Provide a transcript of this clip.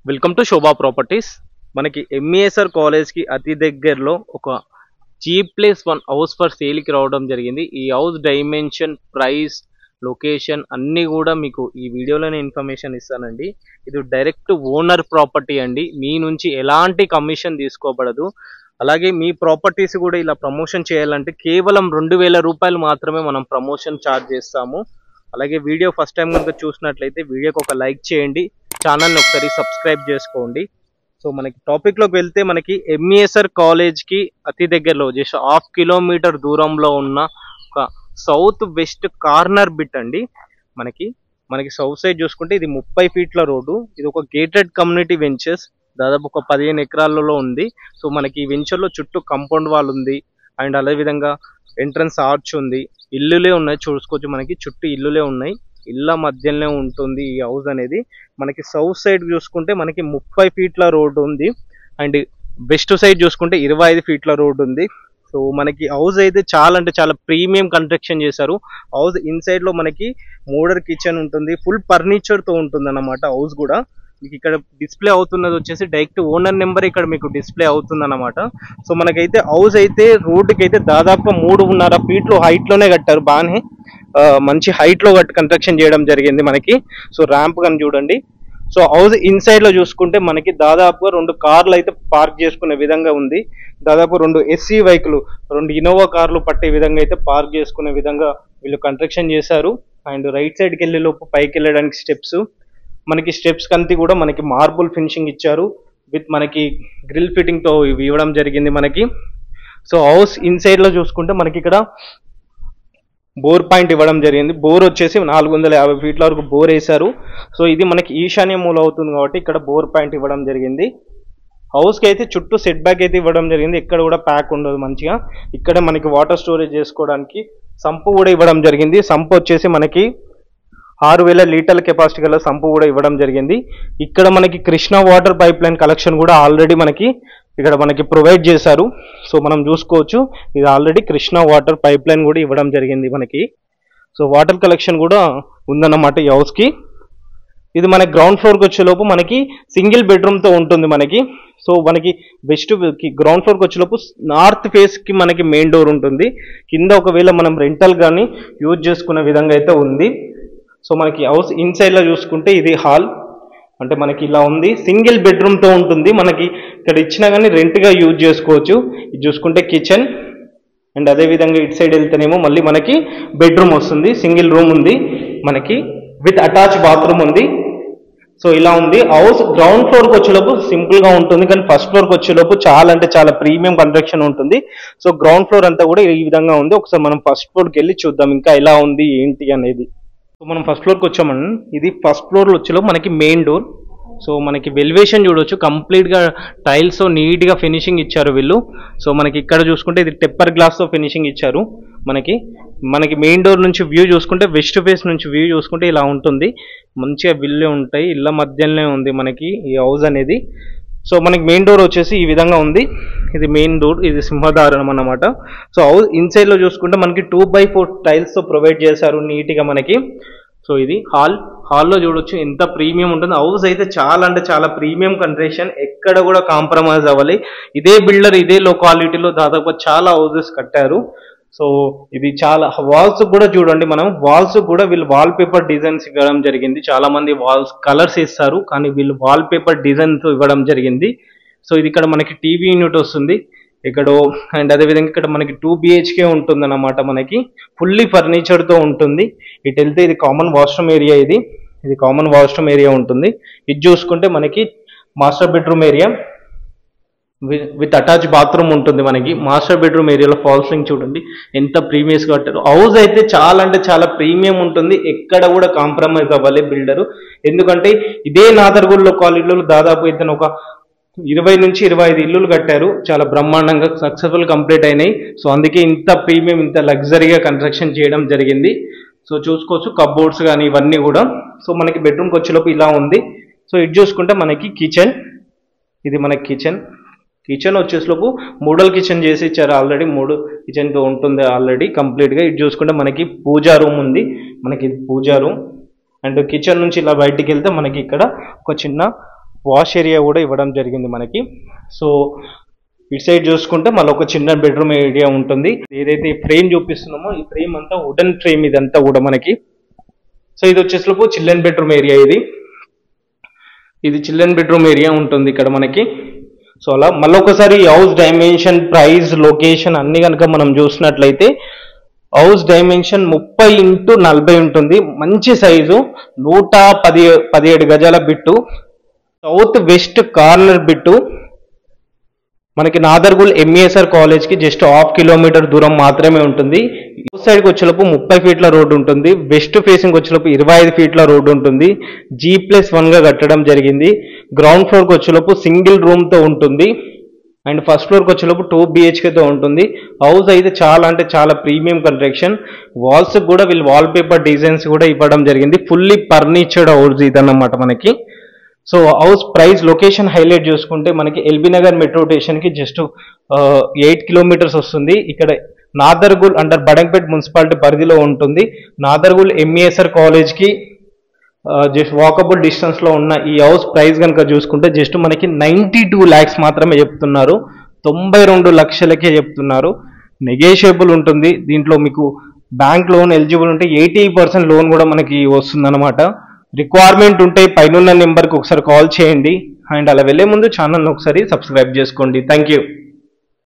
welcome to Shobha properties మనకి MESR కాలేజ్కి అతి దగ్గరలో ఒక cheap place one house for సేల్కి రావడం జరిగింది ఈ హౌస్ డైమెన్షన్ ప్రైస్ లొకేషన్ అన్నీ కూడా మీకు ఈ వీడియోలోనే ఇన్ఫర్మేషన్ ఇస్తానండి ఇది డైరెక్ట్ ఓనర్ ప్రాపర్టీ అండి మీ నుంచి ఎలాంటి కమిషన్ తీసుకోబడదు అలాగే మీ ప్రాపర్టీస్ కూడా ఇలా ప్రమోషన్ చేయాలంటే కేవలం రెండు వేల రూపాయలు మాత్రమే మనం ప్రమోషన్ ఛార్జ్ చేస్తాము అలాగే వీడియో ఫస్ట్ టైం కనుక చూసినట్లయితే వీడియోకి ఒక లైక్ చేయండి ఛానల్ని ఒకసారి సబ్స్క్రైబ్ చేసుకోండి సో మనకి టాపిక్లోకి వెళ్తే మనకి ఎంఈఎస్ఆర్ కాలేజ్కి అతి దగ్గరలో జస్ట్ హాఫ్ కిలోమీటర్ దూరంలో ఉన్న ఒక సౌత్ వెస్ట్ కార్నర్ బిట్ అండి మనకి మనకి సౌత్ సైడ్ చూసుకుంటే ఇది ముప్పై ఫీట్ల రోడ్డు ఇది ఒక గేటెడ్ కమ్యూనిటీ వెంచర్స్ దాదాపు ఒక పదిహేను ఎకరాలలో ఉంది సో మనకి ఈ వెంచర్లో చుట్టూ కంపౌండ్ వాల్ ఉంది అండ్ అదే విధంగా ఎంట్రన్స్ ఆర్చ్ ఉంది ఇల్లులే ఉన్నాయి చూసుకోవచ్చు మనకి చుట్టూ ఇల్లులే ఉన్నాయి ఇళ్ళ మధ్యలోనే ఉంటుంది ఈ హౌస్ అనేది మనకి సౌత్ సైడ్ చూసుకుంటే మనకి ముప్పై ఫీట్ల రోడ్డు ఉంది అండ్ వెస్ట్ సైడ్ చూసుకుంటే ఇరవై ఐదు ఫీట్ల రోడ్డు ఉంది సో మనకి హౌస్ అయితే చాలా అంటే చాలా ప్రీమియం కన్స్ట్రక్షన్ చేశారు హౌస్ ఇన్సైడ్ లో మనకి మోడర్ కిచెన్ ఉంటుంది ఫుల్ ఫర్నిచర్ తో ఉంటుంది అన్నమాట హౌస్ కూడా మీకు ఇక్కడ డిస్ప్లే అవుతున్నది వచ్చేసి డైరెక్ట్ ఓనర్ నెంబర్ ఇక్కడ మీకు డిస్ప్లే అవుతుంది అన్నమాట సో మనకైతే హౌస్ అయితే రోడ్డుకి అయితే దాదాపు మూడున్నర ఫీట్లు హైట్ లోనే కట్టారు బాగానే ఆ, మంచి హైట్ లో కట్ కన్స్ట్రక్షన్ చేయడం జరిగింది మనకి సో ర్యాంప్ కానీ చూడండి సో హౌస్ ఇన్సైడ్ లో చూసుకుంటే మనకి దాదాపుగా రెండు కార్లు అయితే పార్క్ చేసుకునే విధంగా ఉంది దాదాపు రెండు ఎస్సీ వెహికల్ రెండు ఇన్నోవా కార్లు పట్టే విధంగా అయితే పార్క్ చేసుకునే విధంగా వీళ్ళు కన్స్ట్రక్షన్ చేశారు అండ్ రైట్ సైడ్కి వెళ్ళే లోపు పైకి వెళ్ళడానికి స్టెప్స్ మనకి స్టెప్స్ కంతి కూడా మనకి మార్బుల్ ఫినిషింగ్ ఇచ్చారు విత్ మనకి గ్రిల్ ఫిట్టింగ్ తో ఇవి ఇవ్వడం జరిగింది మనకి సో హౌస్ ఇన్సైడ్ లో చూసుకుంటే మనకి ఇక్కడ బోర్ పాయింట్ ఇవ్వడం జరిగింది బోర్ వచ్చేసి నాలుగు వందల యాభై ఫీట్ల వరకు బోర్ వేశారు సో ఇది మనకి ఈశాన్య మూల అవుతుంది కాబట్టి ఇక్కడ బోర్ పాయింట్ ఇవ్వడం జరిగింది హౌస్కి అయితే చుట్టూ సెట్ బ్యాక్ అయితే ఇవ్వడం జరిగింది ఇక్కడ కూడా ప్యాక్ ఉండదు మంచిగా ఇక్కడ మనకి వాటర్ స్టోరేజ్ చేసుకోవడానికి సంపు కూడా ఇవ్వడం జరిగింది సంపు వచ్చేసి మనకి ఆరు వేల లీటర్ల కెపాసిటీ గల సంపు కూడా ఇవ్వడం జరిగింది ఇక్కడ మనకి Krishna water pipe line collection కూడా ఆల్రెడీ మనకి ఇక్కడ మనకి ప్రొవైడ్ చేశారు సో మనం చూసుకోవచ్చు ఇది already Krishna water pipe line కూడా ఇవ్వడం జరిగింది మనకి సో వాటర్ కలెక్షన్ కూడా ఉందన్నమాట ఈ హౌస్కి ఇది మన గ్రౌండ్ ఫ్లోర్కి వచ్చేలోపు మనకి సింగిల్ బెడ్రూమ్తో ఉంటుంది మనకి సో మనకి వెస్ట్ గ్రౌండ్ ఫ్లోర్కి వచ్చేలోపు నార్త్ ఫేస్కి మనకి మెయిన్ డోర్ ఉంటుంది కింద ఒకవేళ మనం రెంటల్ కానీ యూజ్ చేసుకునే విధంగా అయితే ఉంది సో మనకి హౌస్ ఇన్సైడ్లో చూసుకుంటే ఇది హాల్ అంటే మనకి ఇలా ఉంది సింగిల్ బెడ్రూమ్తో ఉంటుంది మనకి ఇక్కడ ఇచ్చినా కానీ రెంట్గా యూజ్ చేసుకోవచ్చు ఇది చూసుకుంటే కిచెన్ అండ్ అదే విధంగా ఇటు సైడ్ వెళ్తేనేమో మళ్ళీ మనకి బెడ్రూమ్ వస్తుంది సింగిల్ రూమ్ ఉంది మనకి విత్ అటాచ్ బాత్రూమ్ ఉంది సో ఇలా ఉంది హౌస్ గ్రౌండ్ ఫ్లోర్కి వచ్చేలోపు సింపుల్ గా ఉంటుంది కానీ ఫస్ట్ ఫ్లోర్కి వచ్చేలోపు చాలా అంటే చాలా ప్రీమియం కన్స్ట్రక్షన్ ఉంటుంది సో గ్రౌండ్ ఫ్లోర్ అంతా కూడా ఈ విధంగా ఉంది ఒకసారి మనం ఫస్ట్ ఫ్లోర్కి వెళ్ళి చూద్దాం ఇంకా ఎలా ఉంది ఏంటి అనేది సో మనం ఫస్ట్ ఫ్లోర్కి వచ్చామని ఇది ఫస్ట్ ఫ్లోర్లో వచ్చేలోపు మనకి మెయిన్ డోర్ సో మనకి వెల్వేషన్ చూడొచ్చు కంప్లీట్గా టైల్స్ నీట్గా ఫినిషింగ్ ఇచ్చారు వీళ్ళు సో మనకి ఇక్కడ చూసుకుంటే ఇది టెప్పర్ గ్లాస్తో ఫినిషింగ్ ఇచ్చారు మనకి మనకి మెయిన్ డోర్ నుంచి వ్యూ చూసుకుంటే వెస్ట్ ఫేస్ నుంచి వ్యూ చూసుకుంటే ఇలా ఉంటుంది మంచిగా విల్లే ఉంటాయి ఇళ్ళ మధ్యలోనే ఉంది మనకి ఈ హౌస్ అనేది సో మనకి మెయిన్ డోర్ వచ్చేసి ఈ విధంగా ఉంది ఇది మెయిన్ డోర్ ఇది సింహదారుణం అన్నమాట సో హౌస్ ఇన్సైడ్ లో చూసుకుంటే మనకి టూ బై ఫోర్ టైల్స్ తో ప్రొవైడ్ చేశారు నీట్ గా మనకి సో ఇది హాల్ హాల్లో చూడొచ్చు ఎంత ప్రీమియం ఉంటుంది హౌస్ అయితే చాలా అంటే చాలా ప్రీమియం కన్స్ట్రక్షన్ ఎక్కడ కూడా కాంప్రమైజ్ అవ్వాలి ఇదే బిల్డర్ ఇదే లొకాలిటీలో దాదాపు చాలా హౌసెస్ కట్టారు సో ఇది చాలా వాల్స్ కూడా చూడండి మనం వాల్స్ కూడా వీళ్ళు వాల్ పేపర్ డిజైన్స్ ఇవ్వడం జరిగింది చాలా మంది వాల్స్ కలర్స్ ఇస్తారు కానీ వీళ్ళు వాల్ పేపర్ డిజైన్స్ ఇవ్వడం జరిగింది సో ఇది ఇక్కడ మనకి టీవీ యూనిట్ వస్తుంది ఇక్కడ అండ్ అదేవిధంగా ఇక్కడ మనకి టూ బిహెచ్కే ఉంటుంది అన్నమాట మనకి ఫుల్లీ తో ఉంటుంది ఇటు వెళ్తే ఇది కామన్ వాష్రూమ్ ఏరియా ఇది ఇది కామన్ వాష్రూమ్ ఏరియా ఉంటుంది ఇది చూసుకుంటే మనకి master bedroom area with attach bathroom ఉంటుంది మనకి మాస్టర్ బెడ్రూమ్ ఏరియాలో ఫాల్సింగ్ చూడండి ఎంత ప్రీమియస్ గా కట్టారు హౌస్ అయితే చాలా అంటే చాలా ప్రీమియం ఉంటుంది ఎక్కడ కూడా కాంప్రమైజ్ అవ్వాలి బిల్డర్ ఎందుకంటే ఇదే నాదర్గూడలో కాలేజీలో దాదాపు ఇతను ఒక ఇరవై నుంచి ఇరవై ఐదు ఇల్లులు కట్టారు చాలా బ్రహ్మాండంగా సక్సెస్ఫుల్ కంప్లీట్ అయినాయి సో అందుకే ఇంత ప్రీమియం ఇంత లగ్జరీగా కన్స్ట్రక్షన్ చేయడం జరిగింది సో చూసుకోవచ్చు కబోర్డ్స్ కానీ ఇవన్నీ కూడా సో మనకి బెడ్రూమ్కి వచ్చేలోపు ఇలా ఉంది సో ఇది చూసుకుంటే మనకి కిచెన్ ఇది మన కిచెన్ కిచెన్ వచ్చేసలోపు మోడల్ కిచెన్ చేసి ఇచ్చారు ఆల్రెడీ మూడు కిచెన్తో ఉంటుంది ఆల్రెడీ కంప్లీట్గా ఇది చూసుకుంటే మనకి పూజా రూమ్ ఉంది మనకి ఇది పూజా రూమ్ అండ్ కిచెన్ నుంచి ఇలా బయటికి వెళ్తే మనకి ఇక్కడ ఒక చిన్న వాష్ ఏరియా కూడా ఇవ్వడం జరిగింది మనకి సో ఇటు సైడ్ చూసుకుంటే మళ్ళీ ఒక చిన్న బెడ్రూమ్ ఏరియా ఉంటుంది ఏదైతే ఫ్రేమ్ చూపిస్తున్నామో ఈ ఫ్రేమ్ అంతా వుడెన్ ఫ్రేమ్ ఇదంతా కూడా మనకి సో ఇది వచ్చేసరికి చిల్డ్రన్ బెడ్రూమ్ ఏరియా ఇది ఇది చిల్డ్రన్ బెడ్రూమ్ ఏరియా ఉంటుంది ఇక్కడ మనకి సో అలా మళ్ళీ ఒకసారి హౌస్ డైమెన్షన్ ప్రైస్ లొకేషన్ అన్ని కనుక మనం చూసినట్లయితే హౌస్ డైమెన్షన్ ముప్పై ఇంటూ నలభై ఉంటుంది మంచి సైజు నూట పది పదిహేడు గజాల bit south west corner bit మనకి నాదర్గుల్ ఎంఈఎస్ఆర్ కాలేజ్ కి జస్ట్ హాఫ్ కిలోమీటర్ దూరం మాత్రమే ఉంటుంది ఈ సైడ్ కి వచ్చేలోపు ముప్పై ఫీట్ల రోడ్డు ఉంటుంది వెస్ట్ ఫేసింగ్ వచ్చేలోపు ఇరవై ఐదు ఫీట్ల రోడ్డు ఉంటుంది జీ ప్లస్ వన్ గా కట్టడం జరిగింది గ్రౌండ్ ఫ్లోర్ కి వచ్చేలోపు సింగిల్ రూమ్ తో ఉంటుంది అండ్ ఫస్ట్ ఫ్లోర్కి వచ్చేలోపు టూ తో ఉంటుంది హౌస్ అయితే చాలా అంటే చాలా ప్రీమియం కన్స్ట్రక్షన్ వాల్స్ కూడా వీళ్ళు వాల్ పేపర్ డిజైన్స్ కూడా ఇవ్వడం జరిగింది ఫుల్లీ ఫర్నిచర్డ్ హౌస్ ఇదన్నమాట మనకి so house price location highlight చూసుకుంటే మనకి ఎల్బీ నగర్ మెట్రో స్టేషన్కి జస్ట్ ఎయిట్ కిలోమీటర్స్ వస్తుంది ఇక్కడ నాదర్గుల్ అండర్ బడంపేట్ మున్సిపాలిటీ పరిధిలో ఉంటుంది నాదర్గుల్ ఎంఈఎస్ఆర్ కాలేజ్కి జస్ట్ వాకబుల్ డిస్టెన్స్ లో ఉన్న ఈ హౌస్ ప్రైస్ కనుక చూసుకుంటే జస్ట్ మనకి నైంటీ టూ ల్యాక్స్ మాత్రమే చెప్తున్నారు తొంభై రెండు లక్షలకే చెప్తున్నారు నెగోషియబుల్ ఉంటుంది దీంట్లో మీకు బ్యాంక్ లోన్ ఎలిజిబుల్ ఉంటే ఎయిటీ పర్సెంట్ లోన్ కూడా మనకి వస్తుందన్నమాట రిక్వైర్మెంట్ ఉంటే పైన నెంబర్కి ఒకసారి కాల్ చేయండి అండ్ అలా వెళ్ళే ముందు ఛానల్ని ఒకసారి సబ్స్క్రైబ్ చేసుకోండి థ్యాంక్ యూ